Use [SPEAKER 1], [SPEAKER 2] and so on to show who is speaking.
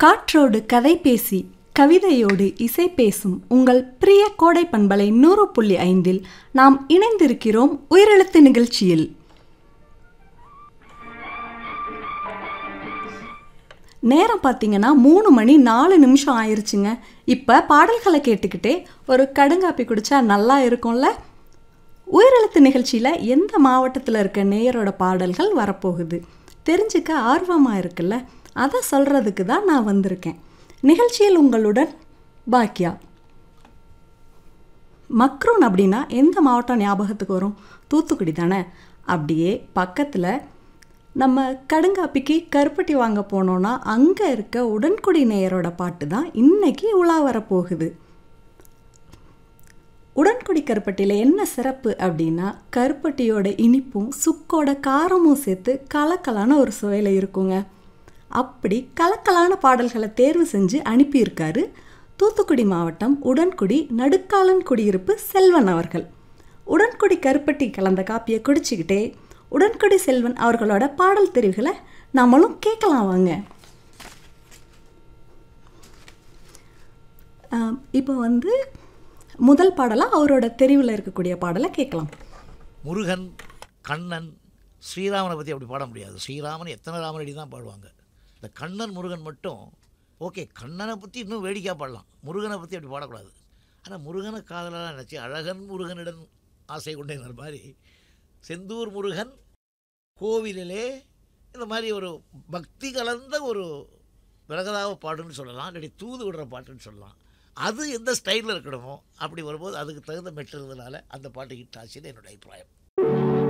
[SPEAKER 1] காற்றோடு கதை பேசி கவிதையோடு இசை பேசும் உங்கள் பிரிய கோடை பண்பலை நூறு புள்ளி ஐந்தில் நாம் இணைந்திருக்கிறோம் உயிரெழுத்து நிகழ்ச்சியில் நேரம் பார்த்தீங்கன்னா மூணு மணி நாலு நிமிஷம் ஆயிருச்சுங்க இப்போ பாடல்களை கேட்டுக்கிட்டே ஒரு கடுங்காப்பி குடிச்சா நல்லா இருக்கும்ல உயிரெழுத்து நிகழ்ச்சியில் எந்த மாவட்டத்தில் இருக்க நேயரோட பாடல்கள் வரப்போகுது தெரிஞ்சுக்க ஆர்வமாக இருக்குல்ல அதை சொல்கிறதுக்கு தான் நான் வந்திருக்கேன் நிகழ்ச்சியில் உங்களுடன் பாக்கியா மக்ரூன் அப்படின்னா எந்த மாவட்டம் ஞாபகத்துக்கு வரும் தூத்துக்குடி தானே அப்படியே பக்கத்தில் நம்ம கடுங்காப்பிக்கு கருப்பட்டி வாங்க போனோன்னா அங்கே இருக்க உடன்குடி நேயரோட பாட்டு தான் இன்னைக்கு உலா வரப்போகுது உடன்குடி கருப்பட்டியில் என்ன சிறப்பு அப்படின்னா கருப்பட்டியோட இனிப்பும் சுக்கோட காரமும் சேர்த்து கலக்கலான ஒரு சுவையில் இருக்குங்க அப்படி கலக்கலான பாடல்களை தேர்வு செஞ்சு அனுப்பியிருக்காரு தூத்துக்குடி மாவட்டம் உடன்குடி நடுக்காலன் குடியிருப்பு செல்வன் அவர்கள் உடன்குடி கருப்பட்டி கலந்த காப்பியை குடிச்சிக்கிட்டே உடன்குடி செல்வன் அவர்களோட பாடல் தெரிவுகளை நம்மளும் கேட்கலாம் வாங்க ஆம், இப்போ வந்து முதல் பாடலாக அவரோட தெரிவில் இருக்கக்கூடிய பாடலை கேட்கலாம்
[SPEAKER 2] முருகன் கண்ணன் ஸ்ரீராமனை பற்றி அப்படி பாட முடியாது ஸ்ரீராமன் எத்தனை ராமனடி தான் பாடுவாங்க இந்த கண்ணன் முருகன் மட்டும் ஓகே கண்ணனை பற்றி இன்னும் வேடிக்கையாக பாடலாம் முருகனை பற்றி அப்படி பாடக்கூடாது ஆனால் முருகனை காதலாக நினச்சி அழகன் முருகனிடம் ஆசை கொண்டேங்கிற மாதிரி செந்தூர் முருகன் கோவிலிலே இந்த மாதிரி ஒரு பக்தி கலந்த ஒரு விலகதாக பாட்டுன்னு சொல்லலாம் இல்லாட்டி தூது விடுற பாட்டுன்னு சொல்லலாம் அது எந்த ஸ்டைலில் இருக்கணுமோ அப்படி வரும்போது அதுக்கு தகுந்த மெட்டு இருந்ததுனால அந்த பாட்டு ஹிட் ஆச்சுன்னு என்னோட அபிப்பிராயம்